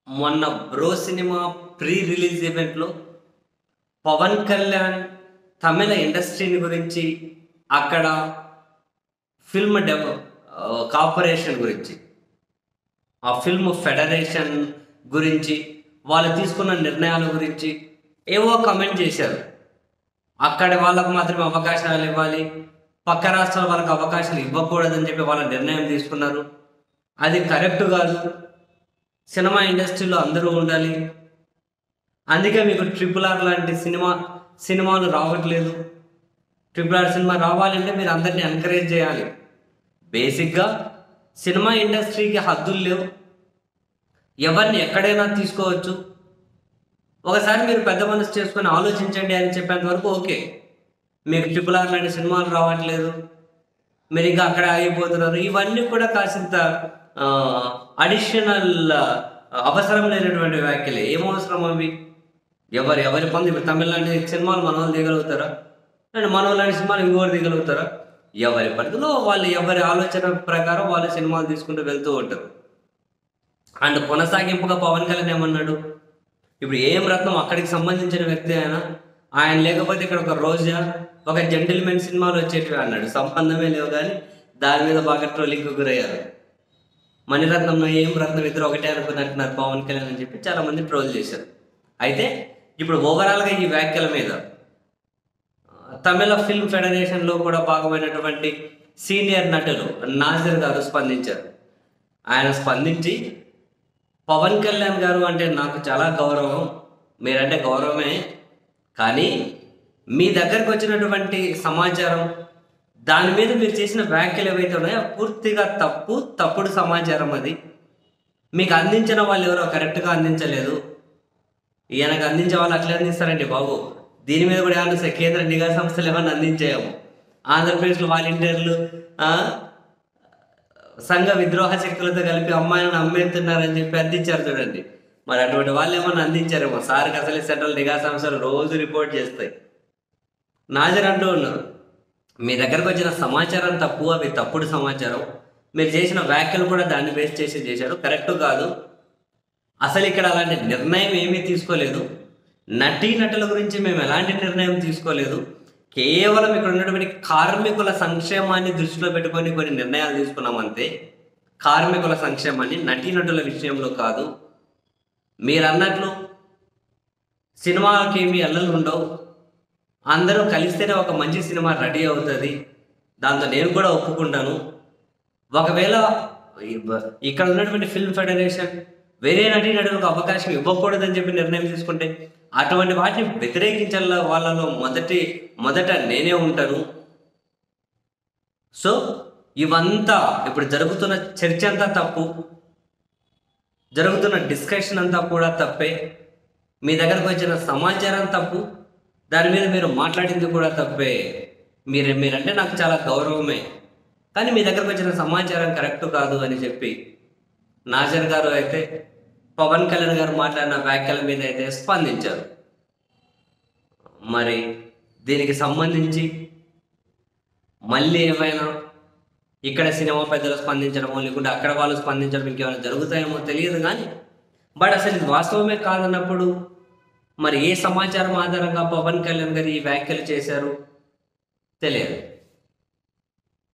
మొన్న bro cinema pre release ఈవెంట్లో పవన్ కళ్యాణ్ తమిళ ఇండస్ట్రీని గురించి అక్కడ ఫిల్మ్ డెవ కార్పొరేషన్ గురించి ఆ ఫిల్మ్ ఫెడరేషన్ గురించి వాళ్ళు తీసుకున్న నిర్ణయాల గురించి ఏవో కమెంట్ చేశారు అక్కడ వాళ్ళకు మాత్రమే అవకాశాలు ఇవ్వాలి పక్క రాష్ట్రాల వాళ్ళకి అవకాశాలు ఇవ్వకూడదని చెప్పి వాళ్ళ నిర్ణయం తీసుకున్నారు అది కరెక్ట్ కాదు సినిమా ఇండస్ట్రీలో అందరూ ఉండాలి అందుకే మీకు ట్రిపుల్ ఆర్ లాంటి సినిమా సినిమాలు రావట్లేదు ట్రిపుల్ ఆర్ సినిమా రావాలంటే మీరు అందరినీ ఎంకరేజ్ చేయాలి బేసిక్గా సినిమా ఇండస్ట్రీకి హద్దులు లేవు ఎవరిని ఎక్కడైనా తీసుకోవచ్చు ఒకసారి మీరు పెద్ద మనసు చేసుకొని ఆలోచించండి అని చెప్పేంత వరకు ఓకే మీకు ట్రిపుల్ ఆర్ లాంటి సినిమాలు రావట్లేదు మీరు ఇంకా అక్కడ ఆగిపోతున్నారు ఇవన్నీ కూడా కాసింత అడిషనల్ అవసరం లేనటువంటి వ్యాఖ్యలే ఏం అవసరం అవి ఎవరు ఎవరి పని ఇప్పుడు తమిళ లాంటి సినిమాలు మన వాళ్ళు దిగలుగుతారా అండ్ మన లాంటి సినిమాలు ఇంకోటి దిగలుగుతారా ఎవరి పరిధిలో వాళ్ళు ఎవరి ఆలోచన ప్రకారం వాళ్ళు సినిమాలు తీసుకుంటూ వెళ్తూ ఉంటారు అండ్ కొనసాగింపుగా పవన్ కళ్యాణ్ ఏమన్నాడు ఇప్పుడు ఏం రత్నం అక్కడికి సంబంధించిన వ్యక్తి ఆయన ఆయన లేకపోతే ఇక్కడ ఒక రోజా ఒక జెంటిల్మెన్ సినిమాలు వచ్చేటివి అన్నాడు సంబంధమే లేవు కానీ దాని మీద బాగా ట్రోలింగ్ గురయ్యారు మణిరత్నం ఏం రత్నం ఇద్దరు ఒకటే అనుకున్నట్టున్నారు పవన్ కళ్యాణ్ అని చెప్పి చాలా మంది ట్రోల్ చేశారు అయితే ఇప్పుడు ఓవరాల్గా ఈ వ్యాఖ్యల మీద తమిళ ఫిల్మ్ ఫెడరేషన్లో కూడా భాగమైనటువంటి సీనియర్ నటులు నాజర్ గారు స్పందించారు ఆయన స్పందించి పవన్ కళ్యాణ్ గారు అంటే నాకు చాలా గౌరవం మీరంటే గౌరవమే కానీ మీ దగ్గరకు వచ్చినటువంటి సమాచారం దాని మీద మీరు చేసిన వ్యాఖ్యలు ఏవైతే ఉన్నాయో పూర్తిగా తప్పు తప్పుడు సమాచారం అది మీకు అందించిన వాళ్ళు ఎవరో కరెక్ట్గా అందించలేదు ఈయనకు అందించే వాళ్ళు అట్లే అందిస్తారండి బాబు దీని మీద కూడా ఏమన్నా కేంద్ర నిఘా సంస్థలు ఏమన్నా అందించాము ఆంధ్రప్రదేశ్లో వాలంటీర్లు ఆ, సంఘ విద్రోహ శక్తులతో కలిపి అమ్మాయిలను అమ్మేస్తున్నారని చెప్పి అందించారు చూడండి మరి అటువంటి వాళ్ళు ఏమన్నా అందించారేమో సార్కి అసలు సెంట్రల్ నిఘా సంస్థలు రోజు రిపోర్ట్ చేస్తాయి నాజర్ అంటూ ఉన్నారు మీ దగ్గరకు వచ్చిన సమాచారం తప్పు అవి తప్పుడు సమాచారం మీరు చేసిన వ్యాఖ్యలు కూడా దాన్ని బేస్ చేసి చేశారు కరెక్ట్ కాదు అసలు ఇక్కడ అలాంటి నిర్ణయం ఏమీ తీసుకోలేదు నటీ నటుల గురించి మేము ఎలాంటి నిర్ణయం తీసుకోలేదు కేవలం ఇక్కడ ఉన్నటువంటి కార్మికుల సంక్షేమాన్ని దృష్టిలో పెట్టుకొని కొన్ని నిర్ణయాలు తీసుకున్నాం అంతే కార్మికుల సంక్షేమాన్ని నటీనటుల విషయంలో కాదు మీరు అన్నట్లు సినిమాకి ఏమి అల్లలు ఉండవు అందరూ కలిస్తేనే ఒక మంచి సినిమా రెడీ అవుతుంది దాంతో నేను కూడా ఒప్పుకుంటాను ఒకవేళ ఇక్కడ ఉన్నటువంటి ఫిల్మ్ ఫెడరేషన్ వేరే నటీ నటులకు అవకాశం ఇవ్వకూడదని చెప్పి నిర్ణయం తీసుకుంటే అటువంటి వాటిని వ్యతిరేకించాల వాళ్ళలో మొదటి మొదట నేనే ఉంటాను సో ఇవంతా ఇప్పుడు జరుగుతున్న చర్చ అంతా తప్పు జరుగుతున్న డిస్కషన్ అంతా కూడా తప్పే మీ దగ్గరకు వచ్చిన సమాచారం తప్పు దాని మీద మీరు మాట్లాడింది కూడా తప్పే మీరు మీరంటే నాకు చాలా గౌరవమే కానీ మీ దగ్గరకు వచ్చిన సమాచారం కరెక్ట్ కాదు అని చెప్పి నాజర్ గారు అయితే పవన్ కళ్యాణ్ గారు మాట్లాడిన వ్యాఖ్యల మీద అయితే స్పందించారు మరి దీనికి సంబంధించి మళ్ళీ ఏమైనా ఇక్కడ సినిమా పెద్దలు స్పందించడమో లేకుంటే అక్కడ వాళ్ళు స్పందించడం ఇంకేమైనా జరుగుతాయేమో తెలియదు కానీ బట్ అసలు ఇది వాస్తవమే కాదన్నప్పుడు మరి ఏ సమాచారం ఆధారంగా పవన్ కళ్యాణ్ గారు ఈ వ్యాఖ్యలు చేశారు తెలియదు